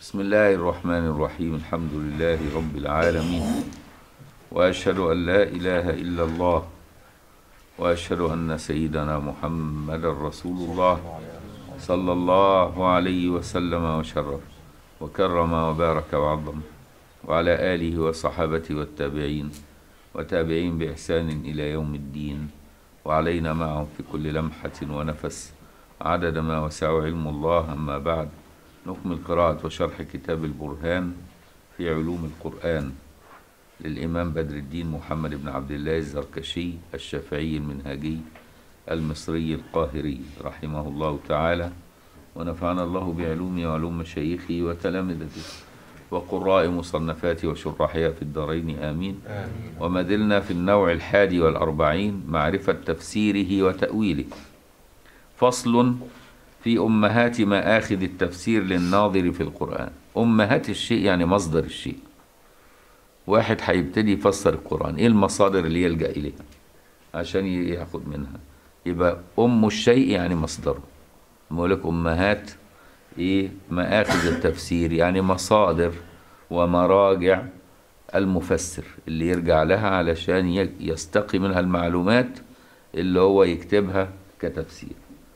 بسم الله الرحمن الرحيم الحمد لله رب العالمين وأشهد أن لا إله إلا الله وأشهد أن سيدنا محمد رسول الله صلى الله عليه وسلم وشرف وكرم وبارك وعظم وعلى آله وصحابته والتابعين وتابعين بإحسان إلى يوم الدين وعلينا معهم في كل لمحة ونفس عدد ما وسع علم الله أما بعد نكمل قراءة وشرح كتاب البرهان في علوم القرآن للإمام بدر الدين محمد بن عبد الله الزركشي الشافعي المنهجي المصري القاهري رحمه الله تعالى ونفعنا الله بعلومه وعلوم مشايخه وتلامذته وقراء مصنفاته وشراحها في الدارين آمين آمين وما زلنا في النوع الحادي والأربعين معرفة تفسيره وتأويله فصل في أمهات مآخذ التفسير للناظر في القرآن أمهات الشيء يعني مصدر الشيء واحد هيبتدي يفسر القرآن إيه المصادر اللي يلجأ إليها عشان ياخد منها يبقى أم الشيء يعني مصدره بقول لك أمهات إيه مآخذ التفسير يعني مصادر ومراجع المفسر اللي يرجع لها علشان ي- يستقي منها المعلومات اللي هو يكتبها كتفسير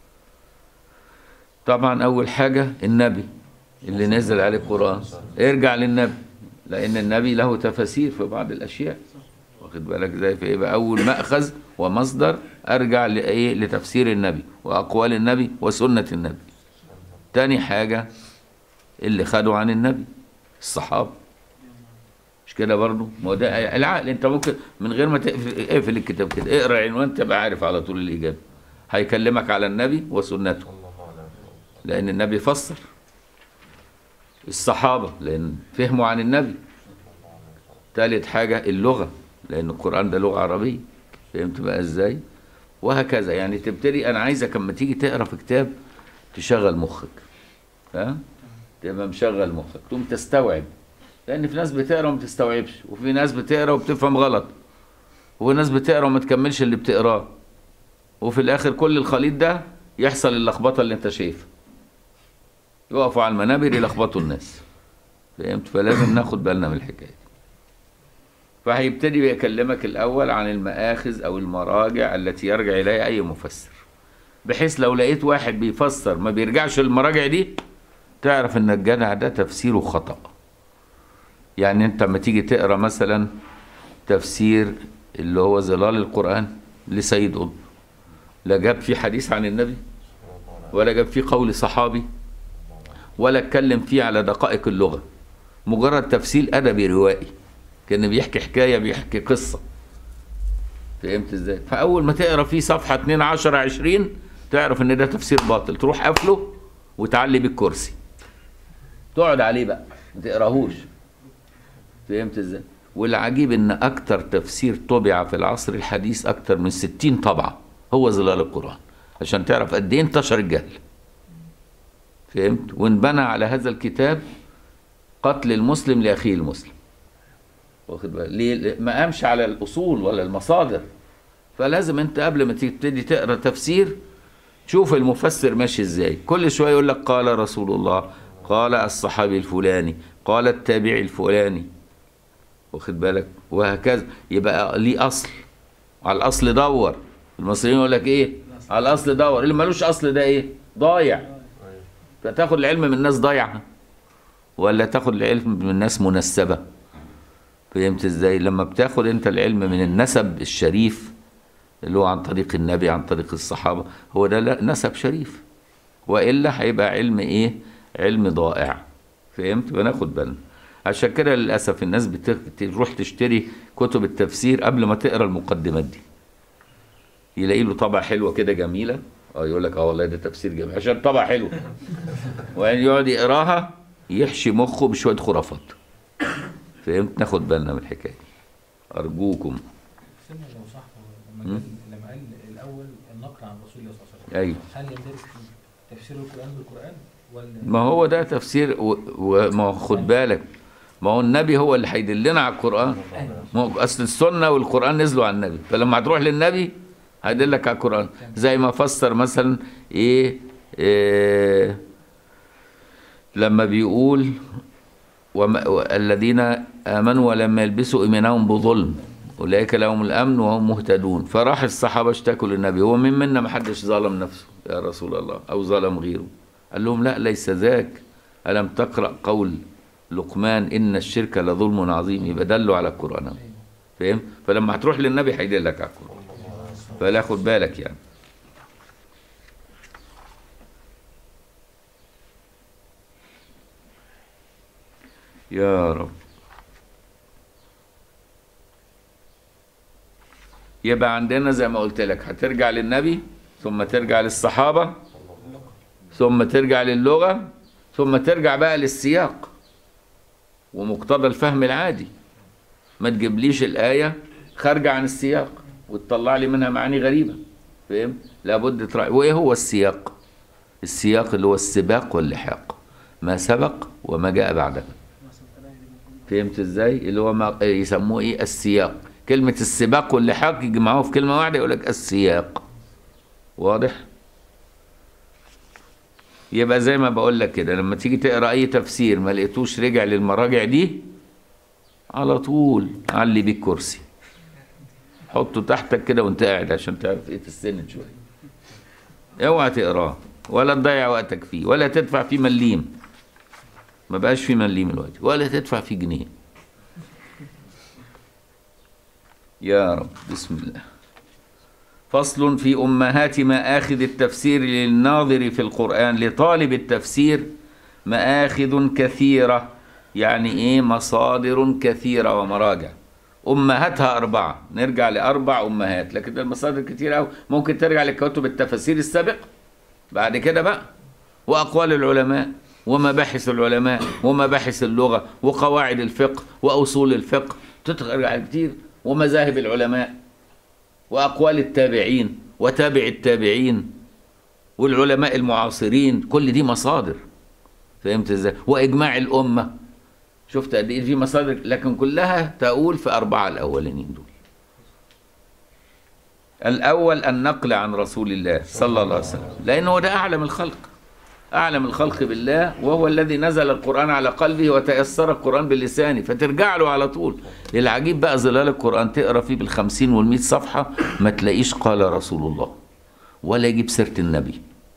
طبعا أول حاجة النبي اللي نزل عليه القرآن ارجع للنبي لأن النبي له تفاسير في بعض الأشياء واخد بالك ازاي في يبقى أول مأخذ ومصدر أرجع لإيه لتفسير النبي وأقوال النبي وسنة النبي تاني حاجة اللي خدوا عن النبي الصحابة مش كده برضو ما هو ده العقل انت ممكن من غير ما تقفل اقفل الكتاب كده اقرا عنوان تبقى عارف على طول الاجابه هيكلمك على النبي وسنته لان النبي فسر الصحابه لان فهموا عن النبي ثالث حاجه اللغه لان القران ده لغه عربيه فهمت بقى ازاي وهكذا يعني تبتدي انا عايزك اما تيجي تقرا في كتاب تشغل مخك ها تبقى مشغل مخك تقوم تستوعب لان في ناس بتقرا وما تستوعبش وفي ناس بتقرا وبتفهم غلط وفي ناس بتقرا وما تكملش اللي بتقراه وفي الاخر كل الخليط ده يحصل اللخبطه اللي انت شايفها يقفوا على المنابر يلخبطوا الناس فهمت فلازم ناخد بالنا من الحكايه دي فهيبتدي يكلمك الاول عن المآخذ او المراجع التي يرجع اليها اي مفسر بحيث لو لقيت واحد بيفسر ما بيرجعش للمراجع دي تعرف ان الجدع ده تفسيره خطأ يعني انت لما تيجي تقرا مثلا تفسير اللي هو ظلال القرآن لسيد قطب لا جاب فيه حديث عن النبي ولا جاب فيه قول صحابي ولا اتكلم فيه على دقائق اللغة مجرد تفسير أدبي روائي كان بيحكي حكاية بيحكي قصة فهمت ازاي فأول ما تقرا فيه صفحة 2 10 20 تعرف ان ده تفسير باطل تروح قافله وتعلي بالكرسي تقعد عليه بقى ما تقراهوش فهمت ازاي والعجيب ان اكتر تفسير طبع في العصر الحديث اكتر من 60 طبعه هو ظلال القران عشان تعرف قد ايه انتشر الجهل فهمت وانبنى على هذا الكتاب قتل المسلم لاخيه المسلم واخد بالك ليه ما قامش على الاصول ولا المصادر فلازم انت قبل ما تبتدي تقرا تفسير شوف المفسر ماشي ازاي كل شويه يقول لك قال رسول الله قال الصحابي الفلاني قال التابعي الفلاني واخد بالك وهكذا يبقى ليه اصل على الاصل دور المصريين يقول لك ايه على الاصل دور اللي ملوش اصل ده ايه ضايع فتاخد العلم من الناس ضايعه ولا تاخد العلم من الناس منسبه فهمت ازاي لما بتاخد انت العلم من النسب الشريف اللي هو عن طريق النبي عن طريق الصحابه هو ده لا- نسب شريف والا هيبقى علم ايه علم ضائع فهمت بناخد بالنا عشان كده للاسف الناس بت- بتروح تشتري كتب التفسير قبل ما تقرا المقدمات دي يلاقي له طبعه حلوه كده جميله اه يقول لك اه والله ده تفسير جميل عشان طبعه حلو وبعدين يقعد يقراها يحشي مخه بشويه خرافات فهمت ناخد بالنا من الحكايه دي ارجوكم سنة لو صح لما قال لما قال الاول النقل عن رسول الله صلى الله عليه ايوه وسلم هل يندرج في تفسير القران بالقران ولا ما هو ده تفسير و- وما هو خد بالك ما هو النبي هو اللي هيدلنا على القرآن ما هو أصل السنة والقرآن نزلوا على النبي فلما هتروح للنبي هيدلك على القرآن زي ما فسر مثلا إيه, إيه لما بيقول وما الذين آمنوا ولم يلبسوا إيمانهم بظلم أولئك لهم الأمن وهم مهتدون فراح الصحابة اشتكوا للنبي هو من منا ما حدش ظلم نفسه يا رسول الله أو ظلم غيره قال لهم لا ليس ذاك ألم تقرأ قول لقمان إن الشرك لظلم عظيم يبقى دلوا على القرآن أهو. فاهم فلما هتروح للنبي هيدلك على القرآن فلا خد بالك يعني يا رب يبقى عندنا زي ما قلت لك هترجع للنبي ثم ترجع للصحابة ثم ترجع للغة ثم ترجع بقى للسياق ومقتضى الفهم العادي ما تجيبليش الآية خارجة عن السياق وتطلع لي منها معاني غريبة فاهم لابد تراعي وإيه هو السياق السياق اللي هو السباق واللحاق ما سبق وما جاء بعده فهمت ازاي اللي هو ما يسموه ايه السياق كلمة السباق واللحاق يجمعوه في كلمة واحدة يقول لك السياق واضح يبقى زي ما بقول لك كده لما تيجي تقرا اي تفسير ما لقيتوش رجع للمراجع دي على طول علي بيه الكرسي حطه تحتك كده وانت قاعد عشان تعرف ايه تستند شويه اوعى تقراه ولا تضيع وقتك فيه ولا تدفع فيه مليم ما بقاش فيه مليم الوقت ولا تدفع فيه جنيه يا رب بسم الله فصل في أمهات مآخذ التفسير للناظر في القرآن لطالب التفسير مآخذ كثيرة يعني إيه مصادر كثيرة ومراجع أمهاتها أربعة نرجع لأربع أمهات لكن المصادر كثيرة أوي ممكن ترجع لكتب التفاسير السابقة بعد كده بقى وأقوال العلماء ومباحث العلماء ومباحث اللغة وقواعد الفقه وأصول الفقه ترجع كتير ومذاهب العلماء وأقوال التابعين وتابع التابعين والعلماء المعاصرين كل دي مصادر فهمت ازاي وإجماع الأمة شفت قد ايه في مصادر لكن كلها تقول في أربعة الأولانيين دول الأول النقل عن رسول الله صلى الله عليه وسلم لأنه ده أعلم الخلق أعلم الخلق بالله وهو الذي نزل القرآن على قلبه وتيسر القرآن بلسانه فترجع له على طول العجيب بقى ظلال القرآن تقرأ فيه بالخمسين والمئة صفحة ما تلاقيش قال رسول الله ولا يجيب سيرة النبي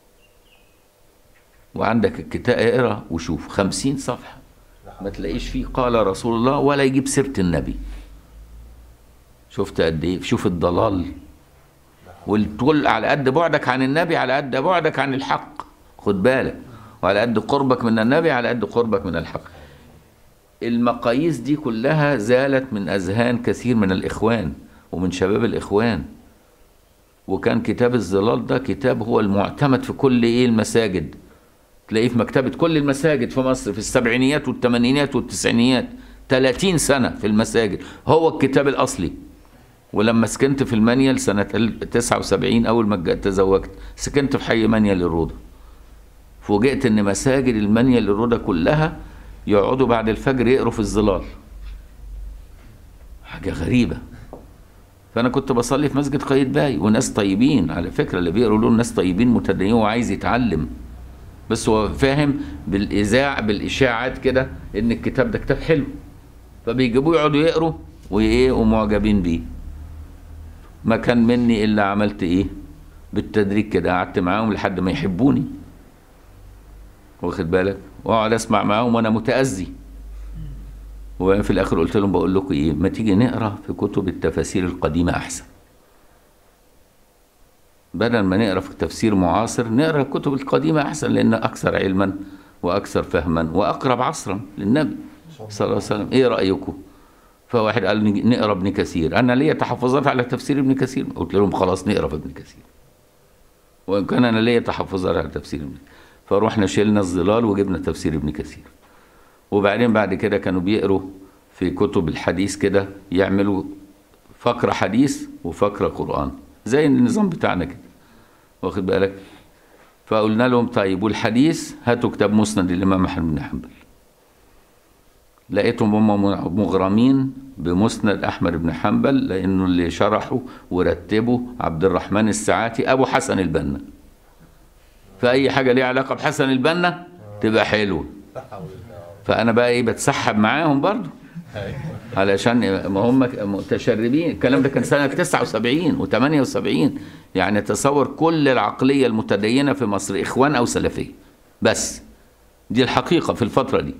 وعندك الكتاب اقرا وشوف خمسين صفحة ما تلاقيش فيه قال رسول الله ولا يجيب سيرة النبي شفت قد ايه شوف الضلال والتقول على قد بعدك عن النبي على قد بعدك عن الحق خد بالك وعلى قد قربك من النبي على قد قربك من الحق المقاييس دي كلها زالت من أذهان كثير من الإخوان ومن شباب الإخوان وكان كتاب الظلال ده كتاب هو المعتمد في كل إيه المساجد تلاقيه في مكتبة كل المساجد في مصر في السبعينيات والثمانينات والتسعينيات 30 سنة في المساجد هو الكتاب الأصلي ولما سكنت في المانيال سنة 79 أول ما تزوجت سكنت في حي مانيال الروضة فوجئت ان مساجد المانيا للرودة كلها يقعدوا بعد الفجر يقروا في الظلال حاجة غريبة فأنا كنت بصلي في مسجد قايتباي وناس طيبين على فكرة اللي بيقروا دول ناس طيبين متدينين وعايز يتعلم بس هو فاهم بالإذاع بالإشاعات كده إن الكتاب ده كتاب حلو فبيجيبوه يقعدوا يقروا وإيه ومعجبين بيه ما كان مني إلا عملت إيه بالتدريج كده قعدت معاهم لحد ما يحبوني واخد بالك واقعد اسمع معاهم وانا متاذي وفي الاخر قلت لهم بقول لكم ايه ما تيجي نقرا في كتب التفاسير القديمه احسن بدل ما نقرا في تفسير معاصر نقرا الكتب القديمه احسن لان اكثر علما واكثر فهما واقرب عصرا للنبي صلى الله عليه وسلم ايه رايكم فواحد قال نقرا ابن كثير انا ليا تحفظات على تفسير ابن كثير قلت لهم خلاص نقرا في ابن كثير وان كان انا ليا تحفظات على تفسير ابن كثير فروحنا شلنا الظلال وجبنا تفسير ابن كثير وبعدين بعد كده كانوا بيقروا في كتب الحديث كده يعملوا فقرة حديث وفقرة قرآن زي النظام بتاعنا كده واخد بالك فقلنا لهم طيب والحديث هاتوا كتاب مسند الإمام أحمد بن حنبل لقيتهم هم مغرمين بمسند أحمد بن حنبل لأنه اللي شرحه ورتبه عبد الرحمن الساعاتي أبو حسن البنا فأي حاجة ليها علاقة بحسن البنا تبقى حلوة فانا بقى ايه بتسحب معاهم برضو علشان ما هم متشربين الكلام ده كان سنة 79 و78 يعني تصور كل العقلية المتدينة في مصر إخوان أو سلفية بس دي الحقيقة في الفترة دي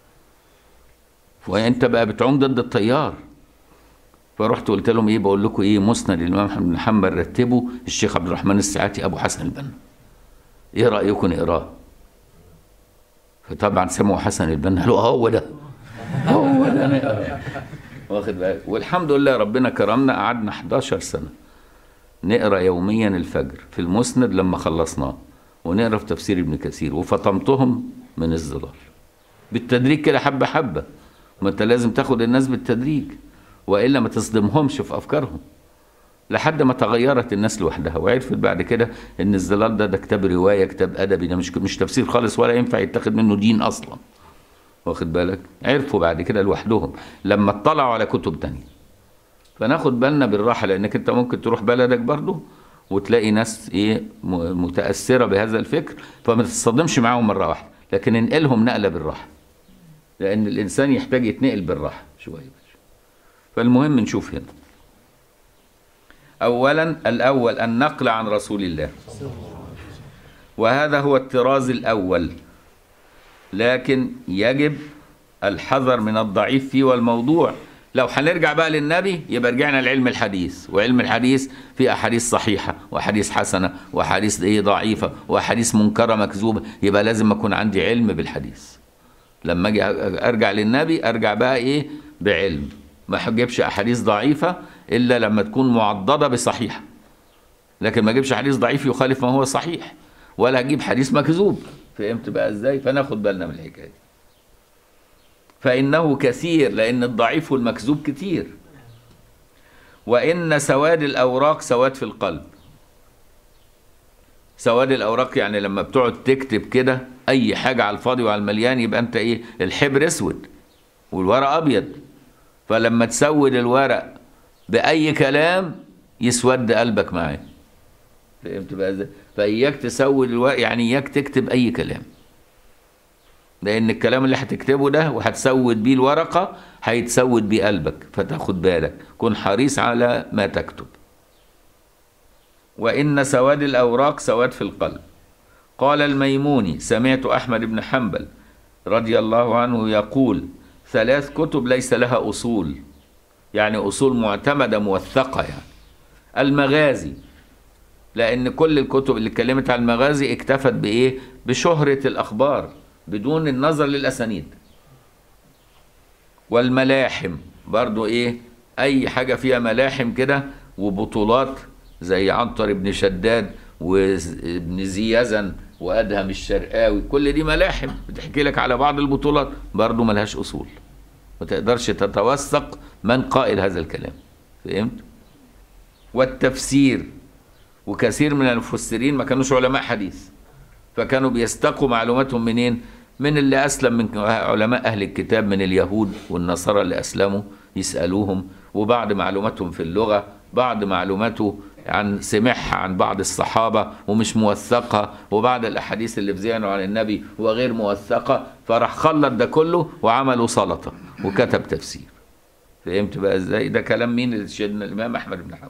وانت بقى بتعوم ضد التيار فرحت قلت لهم ايه بقول لكم ايه مسند الامام احمد بن حنبل رتبه الشيخ عبد الرحمن الساعاتي ابو حسن البنا ايه رايكم نقراه فطبعا سمعوا حسن البنا قالوا اه هو ده هو ده نقراه واخد بالك والحمد لله ربنا كرمنا قعدنا 11 سنه نقرا يوميا الفجر في المسند لما خلصناه ونقرا في تفسير ابن كثير وفطمتهم من الظلال بالتدريج كده حبه حبه ما انت لازم تاخد الناس بالتدريج والا ما تصدمهمش في افكارهم لحد ما تغيرت الناس لوحدها وعرفت بعد كده ان الظلال ده ده كتاب روايه كتاب ادبي ده مش مش تفسير خالص ولا ينفع يتاخد منه دين اصلا واخد بالك عرفوا بعد كده لوحدهم لما اطلعوا على كتب تانية فناخد بالنا بالراحه لانك انت ممكن تروح بلدك برضه وتلاقي ناس ايه م- متاثره بهذا الفكر فما تتصدمش معاهم مره واحده لكن انقلهم نقله بالراحه لان الانسان يحتاج يتنقل بالراحه شويه بس فالمهم نشوف هنا اولا الاول النقل عن رسول الله وهذا هو الطراز الاول لكن يجب الحذر من الضعيف فيه والموضوع لو هنرجع بقى للنبي يبقى رجعنا لعلم الحديث وعلم الحديث في احاديث صحيحه واحاديث حسنه واحاديث ايه ضعيفه واحاديث منكره مكذوبه يبقى لازم اكون عندي علم بالحديث لما اجي ارجع للنبي ارجع بقى ايه بعلم ما اجيبش احاديث ضعيفه الا لما تكون معضده بصحيحه لكن ما اجيبش حديث ضعيف يخالف ما هو صحيح ولا اجيب حديث مكذوب فهمت بقى ازاي فناخد بالنا من الحكايه دي فانه كثير لان الضعيف والمكذوب كتير وان سواد الاوراق سواد في القلب سواد الاوراق يعني لما بتقعد تكتب كده اي حاجه على الفاضي وعلى المليان يبقى انت ايه الحبر اسود والورق ابيض فلما تسود الورق باي كلام يسود قلبك معاه فهمت بقى ازاي فاياك تسود الورق يعني اياك تكتب اي كلام لان الكلام اللي هتكتبه ده وهتسود بيه الورقه هيتسود بيه قلبك فتاخد بالك كن حريص على ما تكتب وان سواد الاوراق سواد في القلب قال الميموني سمعت احمد بن حنبل رضي الله عنه يقول ثلاث كتب ليس لها اصول يعني اصول معتمده موثقه يعني المغازي لان كل الكتب اللي اتكلمت عن المغازي اكتفت بايه بشهره الاخبار بدون النظر للاسانيد والملاحم برضو ايه اي حاجه فيها ملاحم كده وبطولات زي عنتر بن شداد وابن زيزن وادهم الشرقاوي كل دي ملاحم بتحكي لك على بعض البطولات برضو ملهاش اصول ما تقدرش تتوثق من قائل هذا الكلام فهمت والتفسير وكثير من المفسرين ما كانوش علماء حديث فكانوا بيستقوا معلوماتهم منين من اللي اسلم من علماء اهل الكتاب من اليهود والنصارى اللي اسلموا يسالوهم وبعض معلوماتهم في اللغه بعض معلوماته عن سمعها عن بعض الصحابه ومش موثقه وبعض الاحاديث اللي في ذهنه عن النبي وغير موثقه فراح خلط ده كله وعملوا سلطه وكتب تفسير فهمت بقى ازاي ده كلام مين اللي سيدنا الامام احمد بن حنبل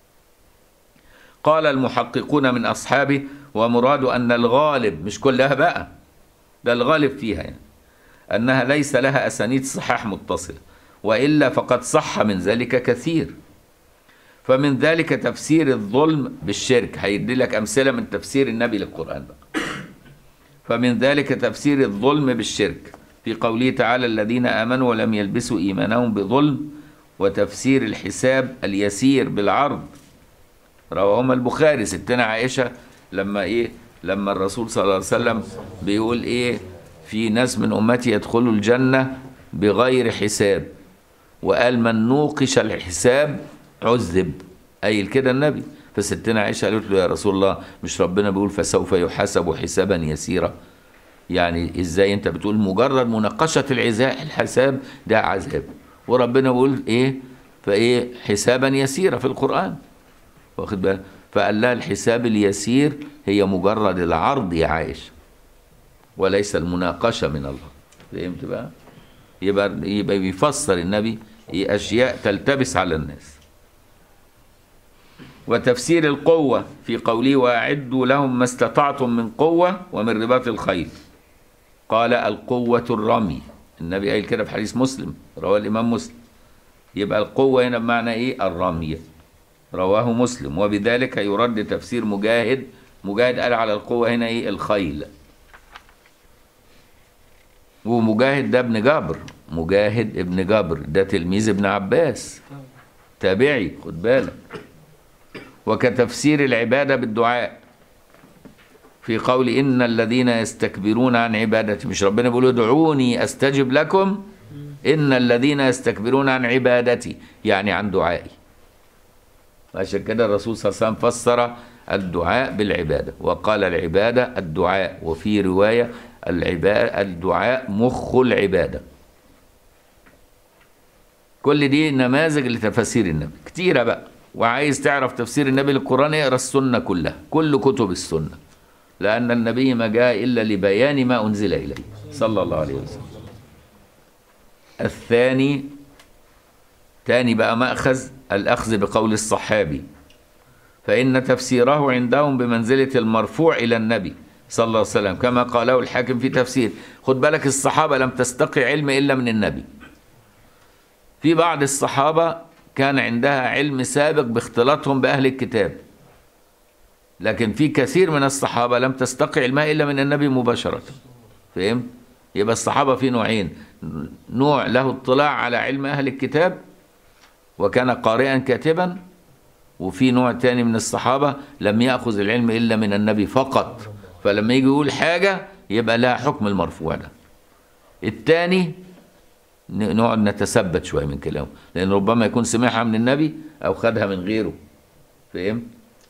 قال المحققون من اصحابه ومراد ان الغالب مش كلها بقى ده الغالب فيها يعني انها ليس لها اسانيد صحاح متصله والا فقد صح من ذلك كثير فمن ذلك تفسير الظلم بالشرك هيدي لك امثله من تفسير النبي للقران بقى فمن ذلك تفسير الظلم بالشرك في قوله تعالى الذين امنوا ولم يلبسوا ايمانهم بظلم وتفسير الحساب اليسير بالعرض رواهما البخاري ستنا عائشه لما ايه لما الرسول صلى الله عليه وسلم بيقول ايه في ناس من امتي يدخلوا الجنه بغير حساب وقال من نوقش الحساب عذب قايل كده النبي فستنا عائشه قالت له يا رسول الله مش ربنا بيقول فسوف يحاسب حسابا يسيرا يعني ازاي انت بتقول مجرد مناقشه العزاء الحساب ده عذاب وربنا بيقول ايه فايه حسابا يسيرا في القران واخد بالك فقال لها الحساب اليسير هي مجرد العرض يا عائشه وليس المناقشة من الله فهمت بقى يبقى يبقى بيفسر النبي أشياء تلتبس على الناس وتفسير القوة في قوله وأعدوا لهم ما استطعتم من قوة ومن رباط الخيل قال القوة الرمي النبي قال كده في حديث مسلم رواه الإمام مسلم يبقى القوة هنا بمعنى إيه الرمي رواه مسلم وبذلك يرد تفسير مجاهد مجاهد قال على القوة هنا إيه الخيل ومجاهد ده ابن جابر مجاهد ابن جابر ده تلميذ ابن عباس تابعي خد بالك وكتفسير العبادة بالدعاء في قول إن الذين يستكبرون عن عبادتي مش ربنا بيقول ادعوني أستجب لكم إن الذين يستكبرون عن عبادتي يعني عن دعائي عشان كده الرسول صلى الله عليه وسلم فسر الدعاء بالعبادة وقال العبادة الدعاء وفي رواية العبادة الدعاء مخ العبادة كل دي نماذج لتفاسير النبي كتيرة بقى وعايز تعرف تفسير النبي للقرآن اقرا السنة كلها كل كتب السنة لأن النبي ما جاء إلا لبيان ما أنزل إليه صلى الله عليه وسلم الثاني تاني بقى مأخذ الأخذ بقول الصحابي فإن تفسيره عندهم بمنزلة المرفوع إلى النبي صلى الله عليه وسلم كما قاله الحاكم في تفسير خد بالك الصحابة لم تستقي علم إلا من النبي في بعض الصحابة كان عندها علم سابق باختلاطهم بأهل الكتاب لكن في كثير من الصحابة لم تستقي علمها إلا من النبي مباشرة فهمت؟ يبقى الصحابة في نوعين نوع له اطلاع على علم أهل الكتاب وكان قارئا كاتبا وفي نوع تاني من الصحابة لم يأخذ العلم إلا من النبي فقط فلما يجي يقول حاجة يبقى لها حكم المرفوع ده التاني نقعد نتثبت شوية من كلامه لأن ربما يكون سمعها من النبي أو خدها من غيره فهمت؟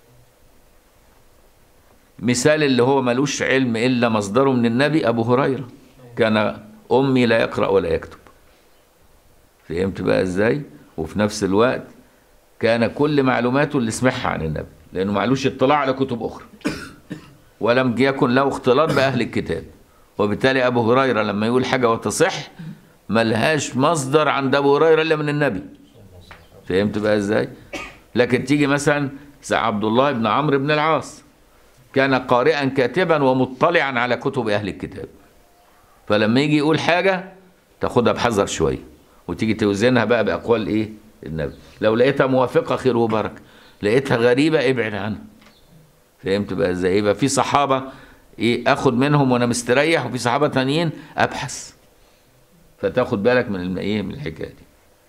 مثال اللي هو ملوش علم إلا مصدره من النبي أبو هريرة كان أمي لا يقرأ ولا يكتب فهمت بقى إزاي؟ وفي نفس الوقت كان كل معلوماته اللي سمعها عن النبي لأنه معلوش اطلاع على كتب أخرى ولم يكن له اختلاط بأهل الكتاب وبالتالي أبو هريرة لما يقول حاجة وتصح ملهاش مصدر عند أبو هريرة إلا من النبي فهمت بقى إزاي؟ لكن تيجي مثلا عبد الله بن عمرو بن العاص كان قارئا كاتبا ومطلعا على كتب أهل الكتاب فلما يجي يقول حاجة تاخدها بحذر شوية وتيجي توزنها بقى بأقوال إيه النبي لو لقيتها موافقة خير وبركة لقيتها غريبة ابعد عنها فهمت بقى ازاي يبقى في صحابة ايه اخد منهم وانا مستريح وفي صحابة تانيين ابحث فتاخد بالك من ايه من الحكاية دي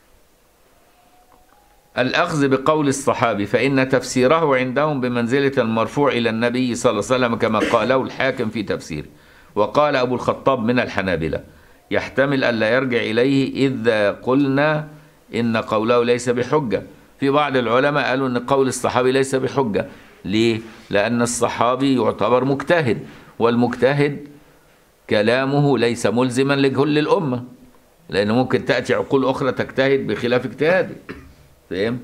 الأخذ بقول الصحابي فإن تفسيره عندهم بمنزلة المرفوع إلى النبي صلى الله عليه وسلم كما قاله الحاكم في تفسيره وقال أبو الخطاب من الحنابلة يحتمل ألا يرجع إليه إذا قلنا إن قوله ليس بحجة في بعض العلماء قالوا أن قول الصحابي ليس بحجة ليه؟ لأن الصحابي يعتبر مجتهد والمجتهد كلامه ليس ملزما لكل الأمة لأن ممكن تأتي عقول أخرى تجتهد بخلاف اجتهاده فهم؟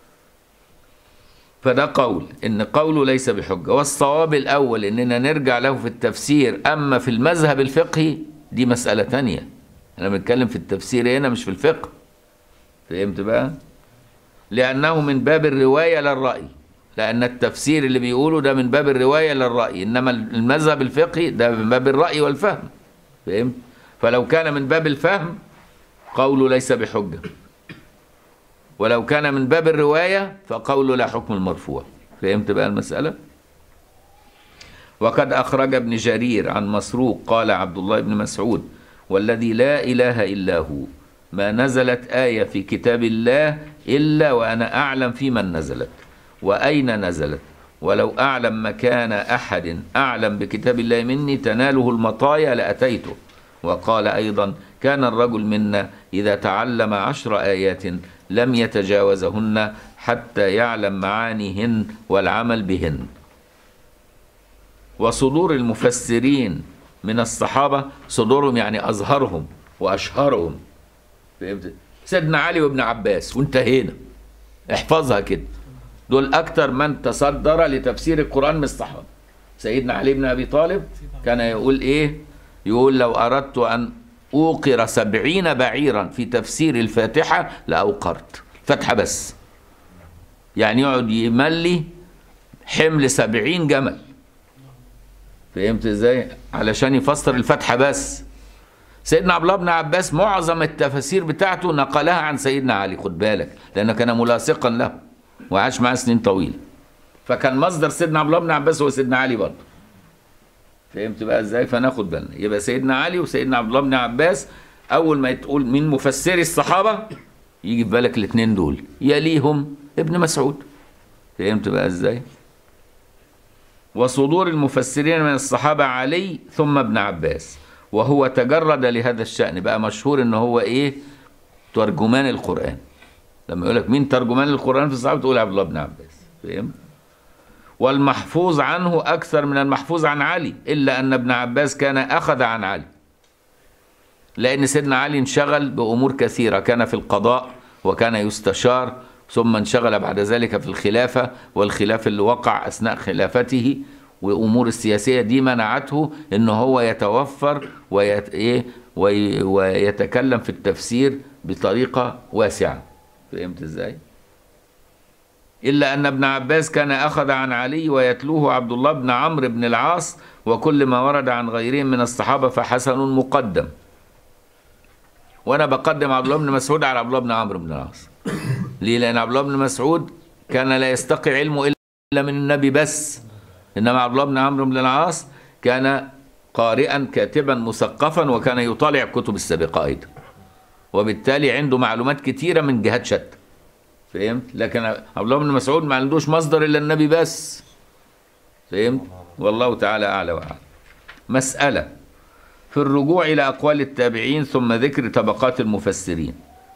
فده قول إن قوله ليس بحجة والصواب الأول إننا نرجع له في التفسير أما في المذهب الفقهي دي مسألة تانية أنا بنتكلم في التفسير هنا مش في الفقه فهمت بقى؟ لأنه من باب الرواية للرأي لأن التفسير اللي بيقوله ده من باب الرواية للرأي إنما المذهب الفقهي ده من باب الرأي والفهم فهمت؟ فلو كان من باب الفهم قوله ليس بحجة ولو كان من باب الرواية فقوله لا حكم المرفوع فهمت بقى المسألة؟ وقد أخرج ابن جرير عن مسروق قال عبد الله بن مسعود والذي لا إله إلا هو ما نزلت آية في كتاب الله إلا وأنا أعلم في من نزلت وأين نزلت ولو أعلم مكان أحد أعلم بكتاب الله مني تناله المطايا لأتيته وقال أيضا كان الرجل منا إذا تعلم عشر آيات لم يتجاوزهن حتى يعلم معانيهن والعمل بهن وصدور المفسرين من الصحابة صدورهم يعني أظهرهم وأشهرهم فهمت سيدنا علي وابن عباس وانتهينا احفظها كده دول أكتر من تصدر لتفسير القرآن من الصحابة سيدنا علي بن أبي طالب كان يقول إيه يقول لو أردت أن أوقر سبعين بعيرا في تفسير الفاتحة لأوقرت فتحة بس يعني يقعد يملي حمل سبعين جمل فهمت ازاي علشان يفسر الفاتحة بس سيدنا عبد الله بن عباس معظم التفاسير بتاعته نقلها عن سيدنا علي خد بالك لأنه كان ملاصقا له وعاش معاه سنين طويلة فكان مصدر سيدنا عبد الله بن عباس هو سيدنا علي برضه فهمت بقى ازاي فناخد بالنا يبقى سيدنا علي وسيدنا عبد الله بن عباس اول ما تقول مين مفسري الصحابه يجي في بالك الاثنين دول يليهم ابن مسعود فهمت بقى ازاي وصدور المفسرين من الصحابه علي ثم ابن عباس وهو تجرد لهذا الشأن بقى مشهور ان هو ايه ترجمان القرآن لما يقول لك مين ترجمان القرآن في الصحابة تقول عبد الله بن عباس فهمت والمحفوظ عنه أكثر من المحفوظ عن علي إلا أن ابن عباس كان أخذ عن علي لأن سيدنا علي انشغل بأمور كثيرة كان في القضاء وكان يستشار ثم انشغل بعد ذلك في الخلافة والخلاف اللي وقع أثناء خلافته وأمور السياسية دي منعته أن هو يتوفر ويت... إيه؟ وي... ويتكلم في التفسير بطريقة واسعة فهمت إزاي؟ إلا أن ابن عباس كان أخذ عن علي ويتلوه عبد الله بن عمرو بن العاص وكل ما ورد عن غيرهم من الصحابة فحسن مقدم وأنا بقدم عبد الله بن مسعود على عبد الله بن عمرو بن العاص ليه؟ لأن عبد الله بن مسعود كان لا يستقي علمه إلا من النبي بس إنما عبد الله بن عمرو بن العاص كان قارئا كاتبا مثقفا وكان يطالع كتب السابقة أيضا وبالتالي عنده معلومات كثيرة من جهات شتى فهمت لكن عبد الله بن مسعود ما عندوش مصدر الا النبي بس فهمت والله تعالى اعلى واعلم مساله في الرجوع الى اقوال التابعين ثم ذكر طبقات المفسرين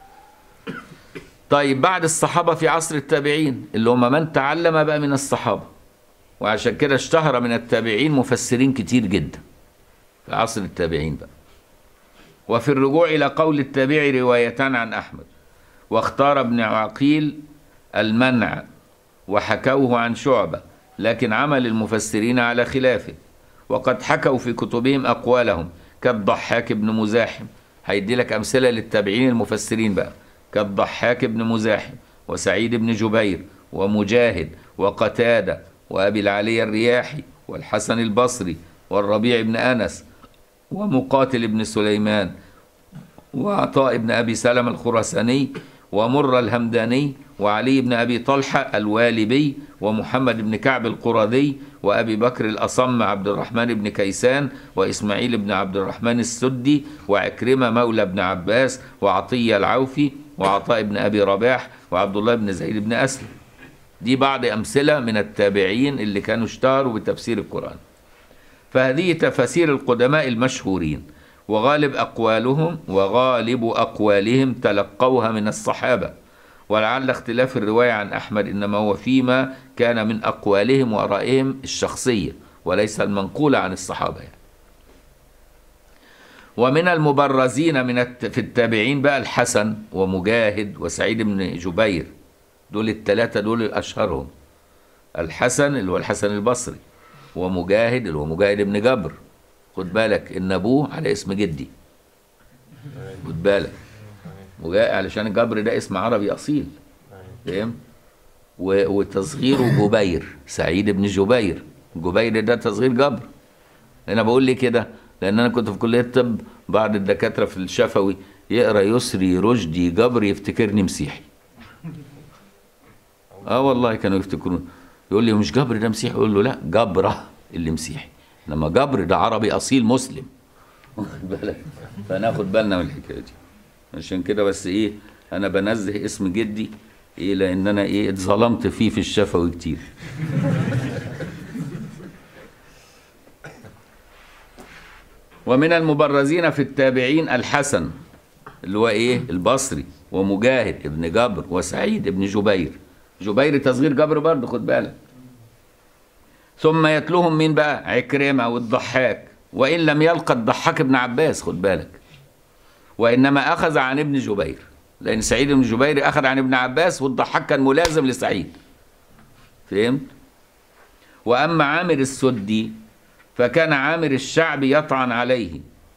طيب بعد الصحابه في عصر التابعين اللي هم من تعلم بقى من الصحابه وعشان كده اشتهر من التابعين مفسرين كتير جدا في عصر التابعين بقى وفي الرجوع الى قول التابعي روايتان عن احمد واختار ابن عقيل المنع وحكوه عن شعبة لكن عمل المفسرين على خلافه وقد حكوا في كتبهم أقوالهم كالضحاك بن مزاحم هيدي لك أمثلة للتابعين المفسرين بقى كالضحاك بن مزاحم وسعيد بن جبير ومجاهد وقتادة وأبي العلي الرياحي والحسن البصري والربيع بن أنس ومقاتل بن سليمان وعطاء بن أبي سلمة الخراساني ومر الهمداني وعلي بن أبي طلحة الوالبي ومحمد بن كعب القرظي وأبي بكر الأصم عبد الرحمن بن كيسان وإسماعيل بن عبد الرحمن السدي وعكرمة مولى بن عباس وعطية العوفي وعطاء بن أبي رباح وعبد الله بن زيد بن أسلم دي بعض أمثلة من التابعين اللي كانوا اشتهروا بتفسير القرآن فهذه تفاسير القدماء المشهورين وغالب أقوالهم وغالب أقوالهم تلقوها من الصحابة ولعل اختلاف الرواية عن أحمد إنما هو فيما كان من أقوالهم وآرائهم الشخصية وليس المنقولة عن الصحابة يعني. ومن المبرزين من الت... في التابعين بقى الحسن ومجاهد وسعيد بن جبير دول الثلاثة دول أشهرهم الحسن اللي هو الحسن البصري ومجاهد اللي هو مجاهد بن جبر خد بالك ان ابوه على اسم جدي خد بالك وجاء علشان جبر ده اسم عربي اصيل فاهم و- وتصغيره جبير سعيد بن جبير جبير ده تصغير جبر انا بقول ليه كده لان انا كنت في كليه الطب بعض الدكاتره في الشفوي يقرا يسري رشدي جبر يفتكرني مسيحي اه والله كانوا يفتكرون يقول لي مش جبر ده مسيحي يقول له لا جبره اللي مسيحي انما جبر ده عربي اصيل مسلم واخد بالك فناخد بالنا من الحكايه دي عشان كده بس ايه انا بنزه اسم جدي ايه لان انا ايه اتظلمت فيه في الشفوي كتير ومن المبرزين في التابعين الحسن اللي هو ايه البصري ومجاهد ابن جبر وسعيد ابن جبير جبير تصغير جبر برضه خد بالك ثم يتلوهم مين بقى عكرمة والضحاك وإن لم يلقى الضحاك ابن عباس خد بالك وإنما أخذ عن ابن جبير لأن سعيد بن جبير أخذ عن ابن عباس والضحاك كان ملازم لسعيد فهمت وأما عامر السدي فكان عامر الشعب يطعن عليه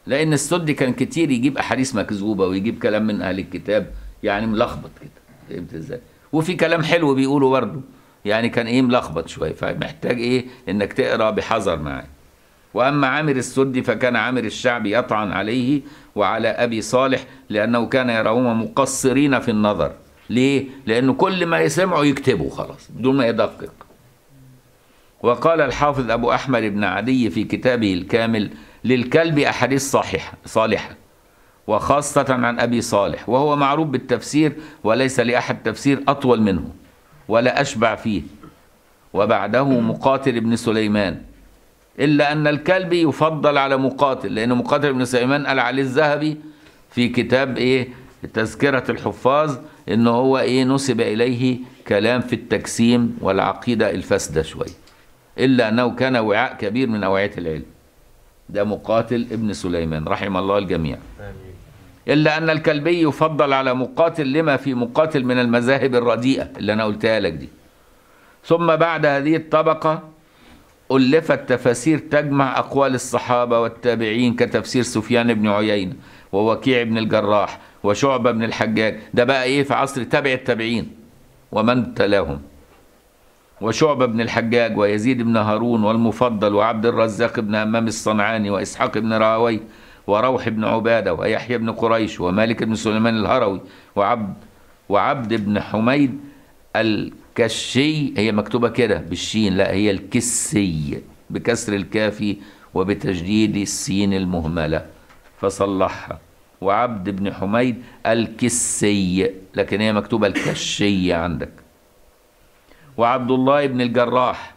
لان السدي كان كتير يجيب احاديث مكذوبه ويجيب كلام من اهل الكتاب يعني ملخبط كده فهمت ازاي وفي كلام حلو بيقوله برضه يعني كان ايه ملخبط شويه فمحتاج ايه انك تقرا بحذر معاه واما عامر السدي فكان عامر الشعبي يطعن عليه وعلى ابي صالح لانه كان يراهما مقصرين في النظر ليه لانه كل ما يسمعوا يكتبوا خلاص بدون ما يدقق وقال الحافظ أبو أحمد بن عدي في كتابه الكامل للكلب أحاديث صحيحة صالحة وخاصة عن أبي صالح وهو معروف بالتفسير وليس لأحد تفسير أطول منه ولا أشبع فيه وبعده مقاتل بن سليمان إلا أن الكلب يفضل على مقاتل لأن مقاتل بن سليمان قال عليه الذهبي في كتاب إيه تذكرة الحفاظ إن هو إيه نسب إليه كلام في التجسيم والعقيدة الفاسدة شوية إلا أنه كان وعاء كبير من أوعية العلم ده مقاتل ابن سليمان رحم الله الجميع إلا أن الكلبي يفضل على مقاتل لما في مقاتل من المذاهب الرديئة اللي أنا قلتها لك دي ثم بعد هذه الطبقة ألفت تفاسير تجمع أقوال الصحابة والتابعين كتفسير سفيان بن عيينة ووكيع بن الجراح وشعبة بن الحجاج ده بقى إيه في عصر تابع التابعين ومن تلاهم وشعبة بن الحجاج ويزيد بن هارون والمفضل وعبد الرزاق بن همام الصنعاني وإسحاق بن راهوي وروح بن عبادة ويحيى بن قريش ومالك بن سليمان الهروي وعبد وعبد بن حميد الكشي هي مكتوبة كده بالشين لا هي الكسي بكسر الكاف وبتجديد السين المهملة فصلحها وعبد بن حميد الكسي لكن هي مكتوبة الكشي عندك وعبد الله بن الجراح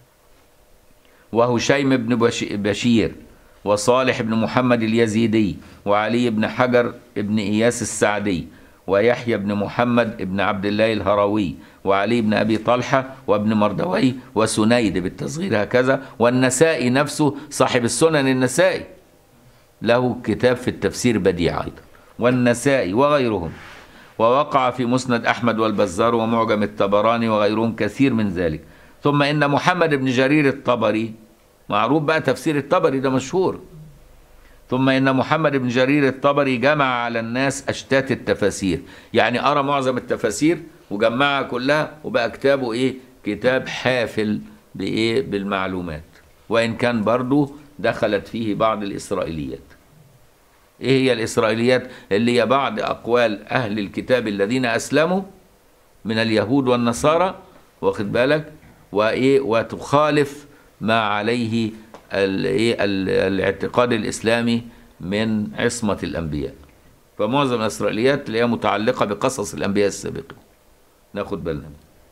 وهشيم بن بشير وصالح بن محمد اليزيدي وعلي بن حجر بن إياس السعدي ويحيى بن محمد بن عبد الله الهروي وعلي بن أبي طلحة وابن مردوي وسنيد بالتصغير هكذا والنسائي نفسه صاحب السنن النسائي له كتاب في التفسير بديع أيضا والنسائي وغيرهم ووقع في مسند أحمد والبزار ومعجم الطبراني وغيرهم كثير من ذلك ثم إن محمد بن جرير الطبري معروف بقى تفسير الطبري ده مشهور ثم إن محمد بن جرير الطبري جمع على الناس أشتات التفاسير يعني أرى معظم التفاسير وجمعها كلها وبقى كتابه إيه كتاب حافل بإيه بالمعلومات وإن كان برضو دخلت فيه بعض الإسرائيليات ايه هي الاسرائيليات اللي هي بعض اقوال اهل الكتاب الذين اسلموا من اليهود والنصارى واخد بالك وايه وتخالف ما عليه الايه الاعتقاد الاسلامي من عصمه الانبياء فمعظم الاسرائيليات اللي هي متعلقه بقصص الانبياء السابقين ناخد بالنا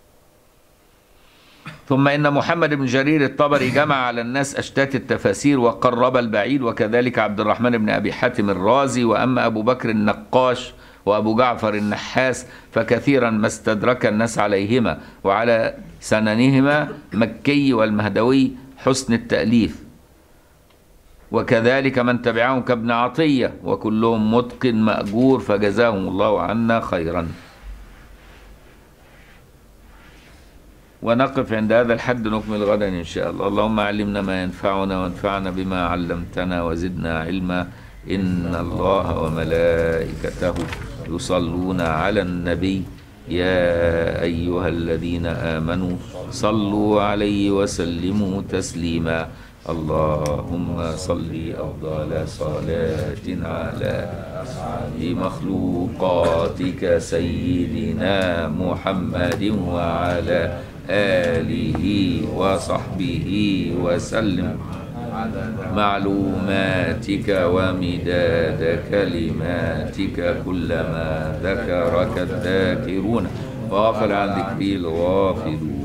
ثم إن محمد بن جرير الطبري جمع على الناس أشتات التفاسير وقرب البعيد وكذلك عبد الرحمن بن أبي حاتم الرازي وأما أبو بكر النقاش وأبو جعفر النحاس فكثيرا ما استدرك الناس عليهما وعلى سننهما مكي والمهدوي حسن التأليف وكذلك من تبعهم كابن عطية وكلهم متقن مأجور فجزاهم الله عنا خيرا ونقف عند هذا الحد نكمل غدا إن شاء الله اللهم علمنا ما ينفعنا وانفعنا بما علمتنا وزدنا علما إن الله وملائكته يصلون على النبي يا أيها الذين آمنوا صلوا عليه وسلموا تسليما اللهم صل أفضل صلاة على مخلوقاتك سيدنا محمد وعلى آله وصحبه وسلم معلوماتك ومداد كلماتك كلما ذكرك الذاكرون وغفل عن ذكري الغافلون